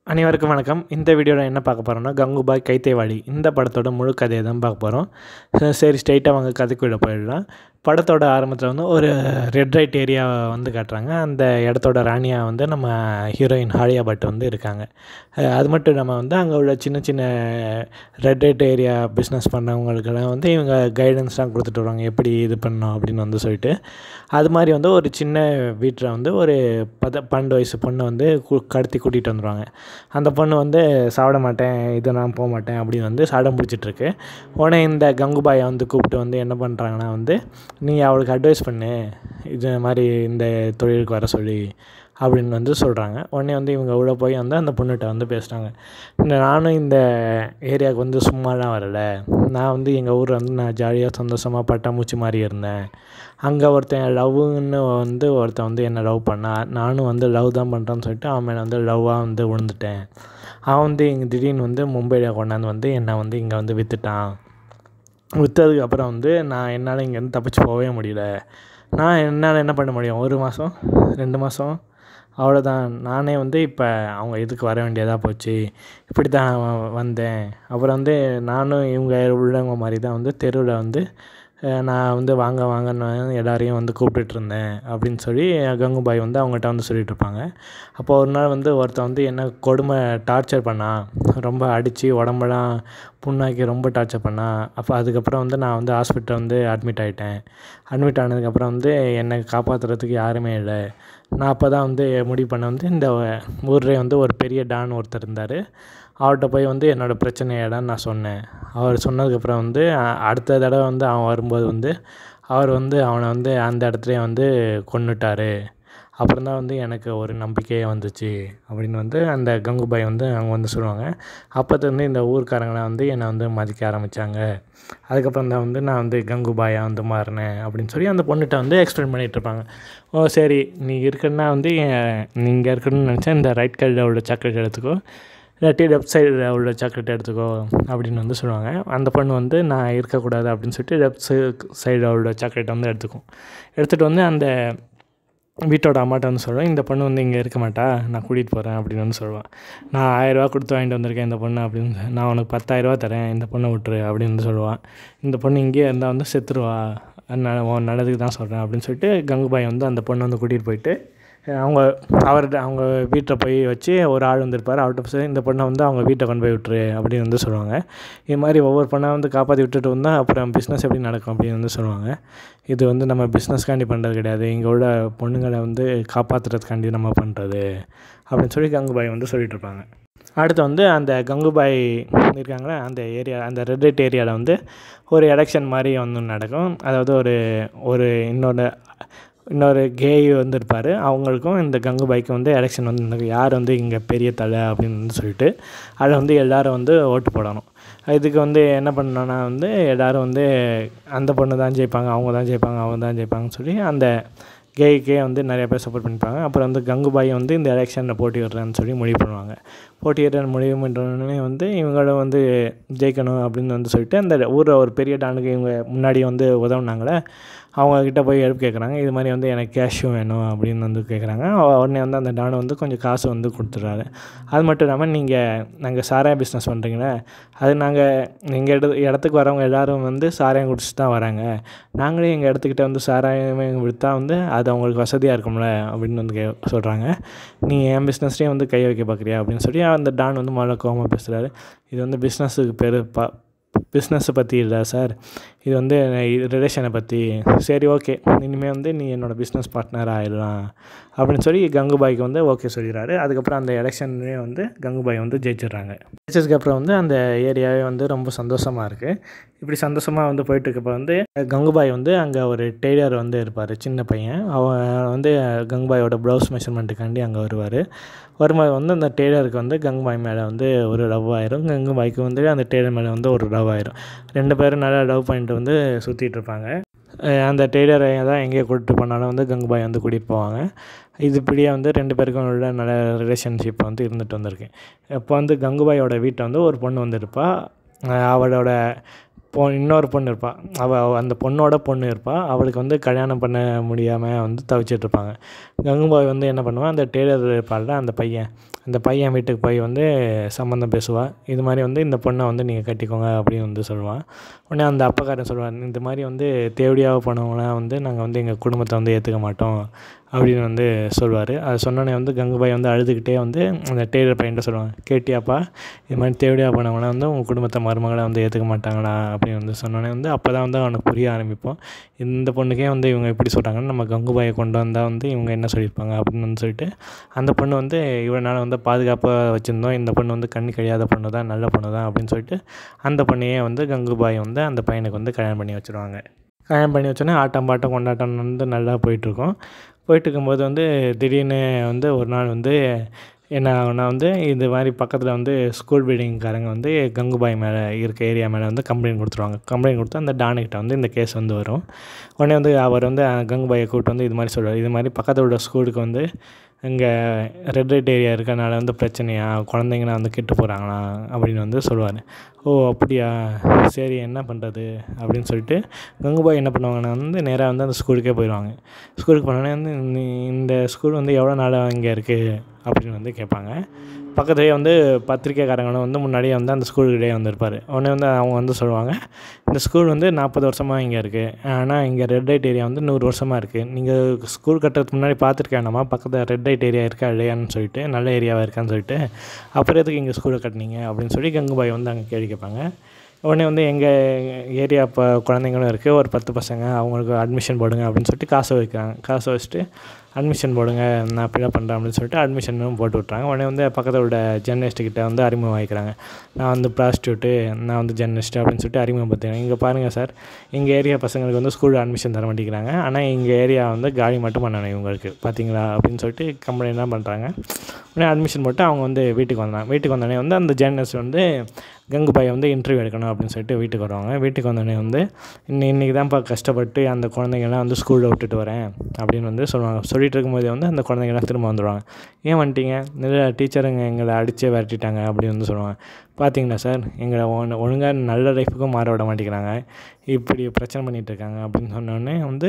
அனைவருக்கும் வணக்கம் இந்த வீடியோவில் என்ன பார்க்க போகிறோம்னா கங்குபாய் கைத்தேவாடி இந்த படத்தோட முழு கதையை தான் பார்க்க போகிறோம் சரி ஸ்ட்ரைட்டாக வாங்க கதைக்குள்ளே போயிடலாம் படத்தோட ஆரம்பத்தில் வந்து ஒரு ரெட் ரைட் ஏரியாவை வந்து காட்டுறாங்க அந்த இடத்தோட ராணியாக வந்து நம்ம ஹீரோயின் ஹாலியா பட் வந்து இருக்காங்க அஹ் அது மட்டும் இல்லாமல் வந்து அங்கே உள்ள சின்ன சின்ன ரெட் ரைட் ஏரியா பிஸ்னஸ் பண்ணவங்களுக்கெல்லாம் வந்து இவங்க கைடன்ஸ்லாம் கொடுத்துட்டு வருவாங்க எப்படி இது பண்ணணும் அப்படின்னு வந்து சொல்லிட்டு அது மாதிரி வந்து ஒரு சின்ன வீட்டில் வந்து ஒரு பத பன்னெண்டு வயசு பொண்ணை வந்து கு- கடத்தி கூட்டிகிட்டு வந்துடுவாங்க அந்த பொண்ணு வந்து சாப்பிட மாட்டேன் இது நான் போக மாட்டேன் அப்படின்னு வந்து சடம் பிடிச்சிட்ருக்கு உடனே இந்த கங்குபாயை வந்து கூப்பிட்டு வந்து என்ன பண்ணுறாங்கன்னா வந்து நீ அவளுக்கு அட்வைஸ் பண்ணு இது மாதிரி இந்த தொழிலுக்கு வர சொல்லி அப்படின்னு வந்து சொல்கிறாங்க உடனே வந்து இவங்க உள்ளே போய் வந்து அந்த பொண்ணுகிட்ட வந்து பேசுகிறாங்க இந்த நானும் இந்த ஏரியாவுக்கு வந்து சும்மாலாம் வரல நான் வந்து எங்கள் ஊரில் வந்து நான் ஜாலியாக சந்தோஷமாக பட்டாம்பூச்சி மாதிரி இருந்தேன் அங்கே ஒருத்தன் லவ்னு வந்து ஒருத்தன் வந்து என்னை லவ் பண்ணான் நானும் வந்து லவ் தான் பண்ணுறேன்னு சொல்லிட்டு அவன் மேலே வந்து லவ்வாக வந்து விழுந்துட்டேன் அவன் வந்து இங்கே திடீர்னு வந்து மும்பையில் கொண்டாந்து வந்து என்னை வந்து இங்கே வந்து விற்றுட்டான் விற்றதுக்கு அப்புறம் வந்து நான் என்னால் இங்கேருந்து தப்பிச்சு போகவே முடியல நான் என்னால் என்ன பண்ண முடியும் ஒரு மாதம் ரெண்டு மாதம் அவ்வளோதான் நானே வந்து இப்போ அவங்க இதுக்கு வர வேண்டியதாக போச்சு இப்படி தான் வ- வந்தேன் அப்புறம் வந்து நானும் இவங்க உள்ளவங்க மாதிரி தான் வந்து தெருவில் வந்து அஹ், நான் வந்து வாங்க வாங்கன்னு எல்லாரையும் வந்து கூப்பிட்டுட்டு இருந்தேன் அப்படின்னு சொல்லி கங்குபாய் வந்து அவங்ககிட்ட வந்து சொல்லிட்டு இருப்பாங்க அப்போ ஒரு நாள் வந்து ஒருத்தன் வந்து என்ன கொடுமை டார்ச்சர் பண்ணான் ரொம்ப அடித்து உடம்பெல்லாம் புண்ணாக்கி ரொம்ப டார்ச்சர் பண்ணான் அப்போ அதுக்கப்புறம் வந்து நான் வந்து ஹாஸ்பிட்டல் வந்து அட்மிட் ஆகிட்டேன் அட்மிட் ஆனதுக்கப்புறம் வந்து என்னை காப்பாற்றுறதுக்கு யாருமே இல்லை நான் அப்போ தான் வந்து முடிவு பண்ண வந்து இந்த ஊர்லேயே வந்து ஒரு பெரிய டான் ஒருத்தர் இருந்தார் அவர்கிட்ட போய் வந்து என்னோடய பிரச்சனையெல்லாம் நான் சொன்னேன் அவர் சொன்னதுக்கப்புறம் வந்து அ- அடுத்த தடவை வந்து அவன் வரும்போது வந்து அவர் வந்து அவனை வந்து அந்த இடத்துலயே வந்து கொன்னுட்டாரு அப்புறம் தான் வந்து எனக்கு ஒரு நம்பிக்கையே வந்துச்சு அப்படின்னு வந்து அந்த கங்குபாய் வந்து அவங்க வந்து சொல்லுவாங்க அப்போத்துலேருந்து இந்த ஊர்க்காரங்களாம் வந்து என்னை வந்து மதிக்க ஆரம்பித்தாங்க அதுக்கப்புறம் தான் வந்து நான் வந்து கங்குபாயாக வந்து மாறினேன் அப்படின்னு சொல்லி அந்த பொண்ணுகிட்ட வந்து எக்ஸ்பிளைன் பண்ணிகிட்டு இருப்பாங்க ஓ சரி நீ இருக்குன்னா வந்து நீங்கள் இருக்கணும்னு நினச்சா இந்த ரைட் கையில் உள்ள சாக்லேட் எடுத்துக்கோ இல்லாட்டி லெஃப்ட் சைடில் உள்ள சாக்லேட் எடுத்துக்கோ அப்படின்னு வந்து சொல்லுவாங்க அந்த பொண்ணு வந்து நான் இருக்கக்கூடாது அப்படின்னு சொல்லிட்டு லெஃப்ட் சைடில் உள்ள சாக்லேட் வந்து எடுத்துக்கும் எடுத்துகிட்டு வந்து அந்த வீட்டோட அம்மாட்ட வந்து சொல்லுவேன் இந்த பொண்ணு வந்து இங்கே இருக்க மாட்டா நான் கூட்டிகிட்டு போகிறேன் அப்படின்னு வந்து சொல்லுவான் நான் ஆயிரரூவா கொடுத்து வாங்கிட்டு வந்திருக்கேன் இந்த பொண்ணு அப்படின்னு சொ- நான் உனக்கு பத்தாயிரரூவா தரேன் இந்த பொண்ணை விட்டுரு அப்படின்னு வந்து சொல்லுவான் இந்த பொண்ணு இங்கேயே இருந்தால் வந்து செத்துருவா நான் உன் நல்லதுக்கு தான் சொல்கிறேன் அப்படின்னு சொல்லிட்டு கங்குபாய் வந்து அந்த பொண்ணை வந்து கூட்டிகிட்டு போயிட்டு அவங்க அவர்கிட்ட அவங்க வீட்டில் போய் வச்சு ஒரு ஆள் வந்திருப்பார் அவர்கிட்ட போய் இந்த பொண்ணை வந்து அவங்க வீட்டை கொண்டு போய் விட்டுரு அப்படின்னு வந்து சொல்லுவாங்க இது மாதிரி ஒவ்வொரு பொண்ணை வந்து காப்பாற்றி விட்டுட்டு வந்தால் அப்புறம் பிஸ்னஸ் எப்படி நடக்கும் அப்படின்னு வந்து சொல்லுவாங்க இது வந்து நம்ம பிஸ்னஸ்க்காண்டி பண்ணுறது கிடையாது இங்கே உள்ள பொண்ணுங்களை வந்து காப்பாற்றுறதுக்காண்டி நம்ம பண்ணுறது அப்படின்னு சொல்லி கங்குபாய் வந்து சொல்லிட்டு இருப்பாங்க அடுத்து வந்து அந்த கங்குபாய் இருக்காங்களே அந்த ஏரியா அந்த ரெட் லைட் ஏரியாவில் வந்து ஒரு எலெக்ஷன் மாதிரி வந்து நடக்கும் அதாவது ஒரு ஒரு இன்னொரு இன்னொரு கேய் வந்து இருப்பார் அவங்களுக்கும் இந்த கங்குபாய்க்கு வந்து எலெக்ஷன் வந்து நடக்கும். யார் வந்து இங்கே பெரிய தலை அப்படின்னு வந்து சொல்லிட்டு அதில் வந்து எல்லாரும் வந்து ஓட்டு போடணும் இதுக்கு வந்து என்ன பண்ணணும்னா வந்து எல்லோரும் வந்து அந்த பொண்ணு தான் ஜெயிப்பாங்க அவங்க தான் ஜெயிப்பாங்க அவங்க தான் ஜெயிப்பாங்கன்னு சொல்லி அந்த கேய்க்கே வந்து நிறைய பேர் சப்போர்ட் பண்ணிப்பாங்க அப்புறம் வந்து கங்குபாய் வந்து இந்த எலெக்ஷனில் போட்டியிடுறேன்னு சொல்லி முடிவு பண்ணுவாங்க போட்டியிடுற முடிவு பண்ணுறோன்னே வந்து இவங்கள வந்து ஜெயிக்கணும் அப்படின்னு வந்து சொல்லிட்டு அந்த ஊரில் ஒரு பெரிய டானுக்கு இவங்க முன்னாடி வந்து உதவுனாங்களே அவங்கக்கிட்ட போய் ஹெல்ப் கேட்குறாங்க இது மாதிரி வந்து எனக்கு கேஷும் வேணும் அப்படின்னு வந்து கேட்குறாங்க உடனே வந்து அந்த டானு வந்து கொஞ்சம் காசு வந்து கொடுத்துட்றாரு அது மட்டும் இல்லாமல் நீங்கள் நாங்கள் சாராய பிஸ்னஸ் பண்ணுறீங்களே அது நாங்கள் எங்கள் இட இடத்துக்கு வரவங்க எல்லாரும் வந்து சாராயம் குடிச்சிட்டு தான் வராங்க நாங்களே எங்கள் இடத்துக்கிட்ட வந்து சாராயமே விற்றா வந்து அது அவங்களுக்கு வசதியாக இருக்கும்ல அப்படின்னு வந்து கே சொல்கிறாங்க நீ என் பிஸ்னஸ்லேயும் வந்து கை வைக்க பார்க்குறியா அப்படின்னு சொல்லி அந்த டான் வந்து முதல்ல கோவமாக பேசுகிறாரு இது வந்து பிஸ்னஸுக்கு பேர் ப பிஸ்னஸை பற்றி இல்லை சார் இது வந்து ரிலேஷனை பற்றி சரி ஓகே இனிமேல் வந்து நீ என்னோடய பிஸ்னஸ் பார்ட்னர் ஆயிடலாம் அப்படின்னு சொல்லி கங்குபாய்க்கு வந்து ஓகே சொல்லிடுறாரு அதுக்கப்புறம் அந்த எலெக்ஷன்லேயே வந்து கங்குபாய் வந்து ஜெயிச்சிடுறாங்க ஜெயிச்சதுக்கு அப்புறம் வந்து அந்த ஏரியாவே வந்து ரொம்ப சந்தோஷமாக இருக்குது இப்படி சந்தோஷமாக வந்து போயிட்டு இருக்கப்ப வந்து கங்குபாய் வந்து அங்கே ஒரு டெய்லர் வந்து இருப்பார் சின்ன பையன் அவன் வந்து கங்குபாயோட ப்ளவுஸ் மெஷர்மெண்ட்டுக்காண்டி அங்கே வருவார் வரும்போது வந்து அந்த டெய்லருக்கு வந்து கங்குபாய் மேலே வந்து ஒரு லவ் ஆயிரும் கங்குபாய்க்கு வந்து அந்த டெய்லர் மேலே வந்து ஒரு லவ் ஆயிரும் ரெண்டு பேரும் நல்லா லவ் பண்ணிட்டு வந்து சுற்றிட்டு இருப்பாங்க அஹ் அந்த டெய்லரை தான் எங்கேயோ கூட்டிட்டு போனாலும் வந்து கங்குபாய் வந்து கூட்டிகிட்டு போவாங்க இது இப்படியே வந்து ரெண்டு பேருக்கும் உள்ள நல்ல ரிலேஷன்ஷிப் வந்து இருந்துட்டு வந்திருக்கு இப்போ வந்து கங்குபாயோட வீட்டில் வந்து ஒரு பொண்ணு வந்து இருப்பா அஹ் அவளோட பொ இன்னொரு பொண்ணு இருப்பாள் அவள் அந்த பொண்ணோட பொண்ணு இருப்பாள் அவளுக்கு வந்து கல்யாணம் பண்ண முடியாமல் வந்து தவிச்சிட்டு இருப்பாங்க கங்குபாய் வந்து என்ன பண்ணுவான் அந்த டெய்லர் இருப்பாள்ல அந்த பையன் இந்த பையன் வீட்டுக்கு போய் வந்து சம்மந்தம் பேசுவாள் இது மாதிரி வந்து இந்த பொண்ணை வந்து நீங்கள் கட்டிக்கோங்க அப்படின்னு வந்து சொல்லுவாள் உடனே அந்த அப்பக்காரன் சொல்லுவார் இந்த மாதிரி வந்து தேவடியாக போனவங்களாம் வந்து நாங்கள் வந்து எங்கள் குடும்பத்தை வந்து ஏற்றுக்க மாட்டோம் அப்படின்னு வந்து சொல்லுவார் அது சொன்னோன்னே வந்து கங்குபாய் வந்து அழுதுகிட்டே வந்து அந்த டெய்லர் பையன்ட்ட சொல்லுவாங்க கேட்டியாப்பா இது மாதிரி தேவடியாக போனவங்களாம் வந்து உங்கள் குடும்பத்தை மருமகளை வந்து ஏற்றுக்க மாட்டாங்களா அப்படின்னு வந்து சொன்னோன்னே வந்து அப்போ தான் வந்து அவனுக்கு புரிய ஆரம்பிப்போம் இந்த பொண்ணுக்கே வந்து இவங்க இப்படி சொல்கிறாங்கன்னு நம்ம கங்குபாயை கொண்டு வந்தால் வந்து இவங்க என்ன சொல்லியிருப்பாங்க அப்படின்னு வந்து சொல்லிட்டு அந்த பொண்ணு வந்து இவ்வளோ நாள் வந்து பாதுகாப்பாக வச்சுருந்தோம் இந்த பொண்ணு வந்து கண்ணு கழியாத பொண்ணு தான் நல்ல பொண்ணு தான் அப்படின்னு சொல்லிட்டு அந்த பொண்ணையே வந்து கங்குபாய் வந்து அந்த பையனுக்கு வந்து கல்யாணம் பண்ணி வச்சுருவாங்க கல்யாணம் பண்ணி வச்சோன்னே ஆட்டம் பாட்டம் கொண்டாட்டம் வந்து நல்லா போயிட்டுருக்கும் போயிட்டு இருக்கும்போது வந்து திடீர்னு வந்து ஒரு நாள் வந்து என்ன ஆகுனா வந்து இது மாதிரி பக்கத்தில் வந்து ஸ்கூல் பில்டிங்காரங்க வந்து கங்குபாய் மேலே இருக்க ஏரியா மேலே வந்து கம்ப்ளைண்ட் கொடுத்துருவாங்க கம்ப்ளைண்ட் கொடுத்து அந்த டானுக்கிட்ட வந்து இந்த கேஸ் வந்து வரும் உடனே வந்து அவர் வந்து கங்குபாயை கூப்பிட்டு வந்து இது மாதிரி சொல்லுவார் இது மாதிரி பக்கத்தில் உள்ள ஸ்கூலுக்கு வந்து இங்கே ரெட் லைட் ஏரியா இருக்கனால வந்து பிரச்சனையா குழந்தைங்களாம் வந்து கெட்டு போகிறாங்களா அப்படின்னு வந்து சொல்லுவார் ஓ அப்படியா சரி என்ன பண்ணுறது அப்படின்னு சொல்லிட்டு கங்குபாய் என்ன பண்ணுவாங்கன்னா வந்து நேராக வந்து அந்த ஸ்கூலுக்கே போயிடுவாங்க ஸ்கூலுக்கு போனோடனே வந்து இந்த- இந்த ஸ்கூல் வந்து எவ்வளோ நாளாக இங்கே இருக்குது அப்படின்னு வந்து கேட்பாங்க பக்கத்துலேயே வந்து பத்திரிக்கைக்காரங்களும் வந்து முன்னாடியே வந்து அந்த ஸ்கூலுக்கிட்டே வந்திருப்பார் உடனே வந்து அவங்க வந்து சொல்லுவாங்க இந்த ஸ்கூல் வந்து நாற்பது வருஷமாக இங்கே இருக்குது ஆனால் இங்கே ரெட் லைட் ஏரியா வந்து நூறு வருஷமாக இருக்குது நீங்கள் ஸ்கூல் கட்டுறதுக்கு முன்னாடி பார்த்துருக்கேனாமா பக்கத்தில் ரெட் லைட் ஏரியா இருக்கா இல்லையான்னு சொல்லிட்டு நல்ல ஏரியாவாக இருக்கான்னு சொல்லிட்டு அப்புறம் எதுக்கு இங்கே ஸ்கூலை கட்டினீங்க அப்படின்னு சொல்லி கங்குபாய் வந்து அங்கே கேள்வி கேட்பாங்க உடனே வந்து எங்கள் ஏரியா இப்போ குழந்தைங்களும் இருக்குது ஒரு பத்து பசங்க அவங்களுக்கு அட்மிஷன் போடுங்க அப்படின்னு சொல்லிட்டு காசு வைக்கிறாங்க காசு வச்சுட்டு அட்மிஷன் போடுங்க நான் அப்படி பண்ணுறேன் அப்படின்னு சொல்லிட்டு அட்மிஷனும் போட்டு விட்றாங்க உடனே வந்து பக்கத்தில் உள்ள ஜெர்னலிஸ்ட் கிட்ட வந்து அறிமுகம் வாங்கிக்கிறாங்க நான் வந்து ப்ராஸ்டியூட்டு நான் வந்து ஜெர்னலிஸ்ட் அப்படின்னு சொல்லிட்டு அறிமுகப்படுத்துறேன் இங்கே பாருங்கள் சார் எங்கள் ஏரியா பசங்களுக்கு வந்து ஸ்கூலில் அட்மிஷன் தர மாட்டேங்கிறாங்க ஆனால் எங்கள் ஏரியா வந்து காலி மட்டும் பண்ணணும் இவங்களுக்கு பார்த்தீங்களா அப்படின்னு சொல்லிட்டு கம்ப்ளைண்ட்லாம் பண்ணுறாங்க உடனே அட்மிஷன் போட்டு அவங்க வந்து வீட்டுக்கு வந்தாங்க வீட்டுக்கு வந்தோடனே வந்து அந்த ஜேர்னலிஸ்ட் வந்து கங்குபாயை வந்து இன்டர்வியூ எடுக்கணும் அப்படின்னு சொல்லிட்டு வீட்டுக்கு வருவாங்க வீட்டுக்கு வந்தோடனே வந்து இன்னி இன்றைக்கி தான்ப்பா கஷ்டப்பட்டு அந்த குழந்தைங்கள்லாம் வந்து ஸ்கூலில் விட்டுட்டு வரேன் அப்படின்னு வந்து சொல்லுவாங்க சொல்லிட்டு இருக்கும்போதே வந்து அந்த குழந்தைங்கள்லாம் திரும்ப வந்துடுவாங்க ஏன் வந்துட்டீங்க நிறைய டீச்சருங்க எங்களை அடிச்சே விரட்டிட்டாங்க அப்படின்னு வந்து சொல்லுவாங்க பார்த்தீங்களா சார் எங்களை ஒன்று ஒழுங்காக நல்ல லைஃபுக்கும் மாற விட மாட்டேங்கிறாங்க இப்படி பிரச்சனை பண்ணிகிட்டு இருக்காங்க அப்படின்னு சொன்னோடனே வந்து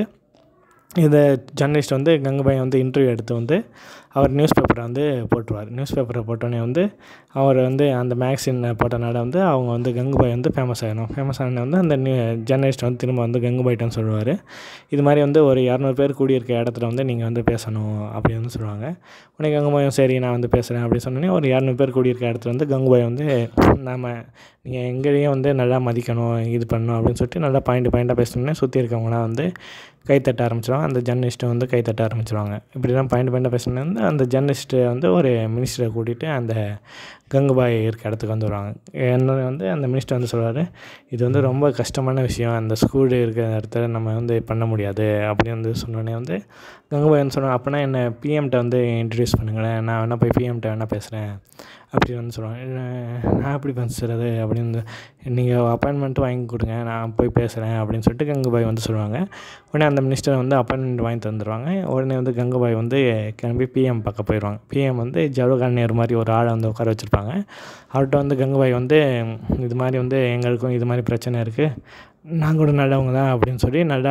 இந்த ஜர்னலிஸ்ட் வந்து கங்குபாய் வந்து இன்டர்வியூ எடுத்து வந்து அவர் நியூஸ் பேப்பரை வந்து போட்டுருவார் நியூஸ் பேப்பரை போட்டோன்னே வந்து அவர் வந்து அந்த மேக்சின் போட்டனால வந்து அவங்க வந்து கங்குபாய் வந்து ஃபேமஸ் ஆகிடும் ஃபேமஸ் ஆனே வந்து அந்த நியூ ஜர்னலிஸ்ட் வந்து திரும்ப வந்து கங்குபாய்ட்டன்னு சொல்லுவார் இது மாதிரி வந்து ஒரு இரநூறு பேர் கூடியிருக்க இடத்துல வந்து நீங்கள் வந்து பேசணும் அப்படின்னு வந்து சொல்லுவாங்க உடனே கங்குபாயும் சரி நான் வந்து பேசுகிறேன் அப்படின்னு சொன்னோன்னே ஒரு இரநூறு பேர் கூடியிருக்க இடத்துல வந்து கங்குபாய் வந்து நாம் நீங்கள் எங்களையும் வந்து நல்லா மதிக்கணும் இது பண்ணணும் அப்படின்னு சொல்லிட்டு நல்லா பாயிண்ட் பாயிண்ட்டாக பேசணுன்னே சுற்றி இருக்கவங்களாம் வந்து கைத்தட்ட ஆரம்பிச்சிடுவாங்க அந்த ஜர்னலிஸ்ட்டை வந்து கைத்தட்ட ஆரம்பிச்சிடுவாங்க இப்படி தான் பாயிண்ட் பாயிண்ட்டாக பேசணுன்னே வந்து அந்த ஜர்னலிஸ்ட்டு வந்து ஒரு மினிஸ்டரை கூட்டிகிட்டு அந்த கங்குபாய் இருக்க இடத்துக்கு வந்து வருவாங்க என்ன வந்து அந்த மினிஸ்டர் வந்து சொல்கிறாரு இது வந்து ரொம்ப கஷ்டமான விஷயம் அந்த ஸ்கூல் இருக்கிற இடத்துல நம்ம வந்து பண்ண முடியாது அப்படின்னு வந்து சொன்னோடனே வந்து கங்குபாய் வந்து சொன்னாங்க அப்போனா என்ன பிஎம்கிட்ட வந்து இன்ட்ரடியூஸ் பண்ணுங்களேன் நான் வேணால் போய் பிஎம்கிட்ட வேணால் பேசுகிறேன் அப்படின்னு வந்து சொல்லுவாங்க நான் எப்படி பேசுகிறது அப்படின்னு நீங்கள் அப்பாயின்மெண்ட்டு வாங்கி கொடுங்க நான் போய் பேசுகிறேன் அப்படின்னு சொல்லிட்டு கங்குபாய் வந்து சொல்லுவாங்க உடனே அந்த மினிஸ்டர் வந்து அப்பாயின்மெண்ட் வாங்கி தந்துடுவாங்க உடனே வந்து கங்குபாய் வந்து கிளம்பி பிஎம் பார்க்க போயிடுவாங்க பிஎம் வந்து ஜவஹர்லால் நேரு மாதிரி ஒரு ஆளை வந்து உட்கார வச்சுருப்பாங்க அவர்கிட்ட வந்து கங்குபாய் வந்து இது மாதிரி வந்து எங்களுக்கும் இது மாதிரி பிரச்சனை இருக்குது நாங்கள் கூட நல்லவங்க தான் அப்படின்னு சொல்லி நல்லா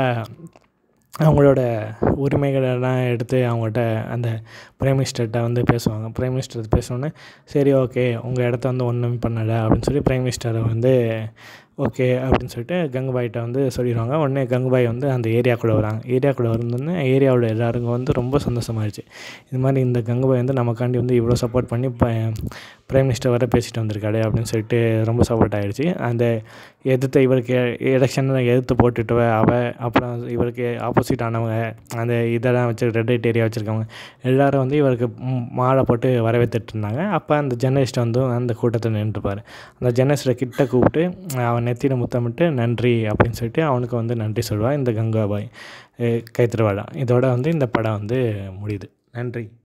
அவங்களோட உரிமைகளெல்லாம் எடுத்து அவங்கள்ட்ட அந்த பிரைம் மினிஸ்டர்கிட்ட வந்து பேசுவாங்க பிரைம் மினிஸ்டர் பேசினோன்னே சரி ஓகே உங்கள் இடத்த வந்து ஒன்றும் பண்ணலை அப்படின்னு சொல்லி பிரைம் மினிஸ்டரை வந்து ஓகே அப்படின்னு சொல்லிட்டு கங்குபாய்கிட்ட வந்து சொல்லிடுவாங்க உடனே கங்குபாய் வந்து அந்த ஏரியாக்குள்ளே வராங்க ஏரியாக்குள்ளே வந்தோடனே ஏரியாவில் எல்லாருக்கும் வந்து ரொம்ப சந்தோஷமாயிடுச்சு இது மாதிரி இந்த கங்குபாய் வந்து நமக்காண்டி வந்து இவ்வளோ சப்போர்ட் பண்ணி இப்போ பிரைம் மினிஸ்டர் வர பேசிட்டு வந்திருக்காரு அப்படின்னு சொல்லிட்டு ரொம்ப சப்போர்ட் ஆகிடுச்சு அந்த எதிர்த்த இவருக்கு எலெக்ஷனில் எதிர்த்து போட்டுட்டு அவ அப்புறம் இவருக்கு ஆப்போசிட் ஆனவங்க அந்த இதெல்லாம் வச்சு ரெட் லைட் ஏரியா வச்சுருக்கவங்க எல்லோரும் வந்து இவருக்கு ம், மாலை போட்டு வரவேற்றுட்டு இருந்தாங்க அப்போ அந்த ஜெர்னலிஸ்ட் வந்து அந்த கூட்டத்தில் நின்றுப்பார் அந்த ஜெர்னலிஸ்ட்டை கிட்ட கூப்பிட்டு அவன் நெத்தியில் முத்தமிட்டு நன்றி அப்படின்னு சொல்லிட்டு அவனுக்கு வந்து நன்றி சொல்லுவாள் இந்த கங்காபாய் கைத்திருவாடா இதோட வந்து இந்த படம் வந்து முடியுது நன்றி